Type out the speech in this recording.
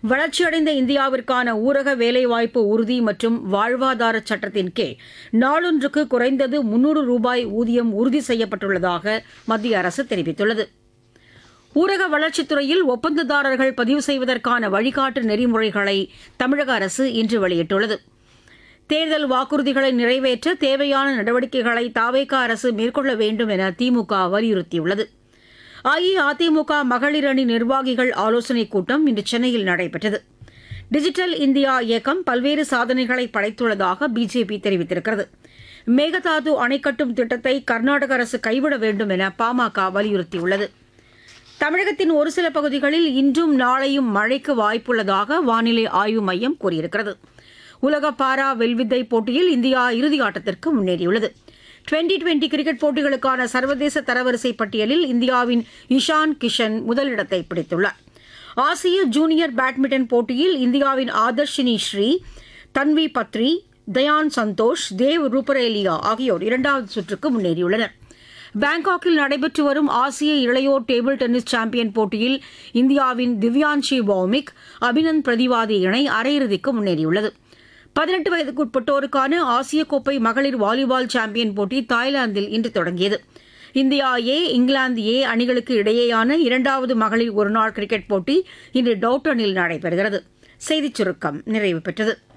வளர்ச்சியடைந்த இந்தியாவிற்கான ஊரக வேலைவாய்ப்பு உறுதி மற்றும் வாழ்வாதார சட்டத்தின் கீழ் நாளொன்றுக்கு குறைந்தது முன்னூறு ரூபாய் ஊதியம் உறுதி செய்யப்பட்டுள்ளதாக மத்திய அரசு தெரிவித்துள்ளது ஊரக வளர்ச்சித்துறையில் ஒப்பந்ததாரர்கள் பதிவு செய்வதற்கான வழிகாட்டு நெறிமுறைகளை தமிழக அரசு இன்று வெளியிட்டுள்ளது தேர்தல் வாக்குறுதிகளை நிறைவேற்ற தேவையான நடவடிக்கைகளை தாவேக அரசு மேற்கொள்ள வேண்டும் என திமுக வலியுறுத்தியுள்ளது அஇஅதிமுக மகளிர் அணி நிர்வாகிகள் ஆலோசனைக் கூட்டம் இன்று சென்னையில் நடைபெற்றது டிஜிட்டல் இந்தியா இயக்கம் பல்வேறு சாதனைகளை படைத்துள்ளதாக பிஜேபி தெரிவித்திருக்கிறது மேகதாது அணை கட்டும் திட்டத்தை கர்நாடக அரசு கைவிட வேண்டும் என பாமக வலியுறுத்தியுள்ளது தமிழகத்தின் ஒரு சில பகுதிகளில் இன்றும் நாளையும் மழைக்கு வாய்ப்புள்ளதாக வானிலை ஆய்வு மையம் கூறியிருக்கிறது உலக பாரா வெல்வித்தை போட்டியில் இந்தியா இறுதி ஆட்டத்திற்கு முன்னேறியுள்ளது டுவெண்டி டுவெண்டி கிரிக்கெட் போட்டிகளுக்கான சர்வதேச தரவரிசை பட்டியலில் இந்தியாவின் இஷான் கிஷன் முதலிடத்தை பிடித்துள்ளார் ஆசிய ஜூனியர் பேட்மிண்டன் போட்டியில் இந்தியாவின் ஆதர்ஷினி ஸ்ரீ தன்வி பத்ரி தயான் சந்தோஷ் தேவ் ரூபரேலியா ஆகியோர் இரண்டாவது சுற்றுக்கு முன்னேறியுள்ளனர் பாங்காக்கில் நடைபெற்று வரும் ஆசிய இளையோர் டேபிள் டென்னிஸ் சாம்பியன் போட்டியில் இந்தியாவின் திவ்யான்ஷி பௌமிக் அபினந்த் பிரதிவாதி இணை அரையிறுதிக்கு முன்னேறியுள்ளது பதினெட்டு வயதுக்குட்பட்டோருக்கான ஆசிய கோப்பை மகளிர் வாலிபால் சாம்பியன் போட்டி தாய்லாந்தில் இன்று தொடங்கியது இந்தியா ஏ இங்கிலாந்து ஏ அணிகளுக்கு இடையேயான இரண்டாவது மகளிர் ஒருநாள் கிரிக்கெட் போட்டி இன்று டவுட்டனில் நடைபெறுகிறது செய்திச் சுருக்கம் நிறைவு பெற்றது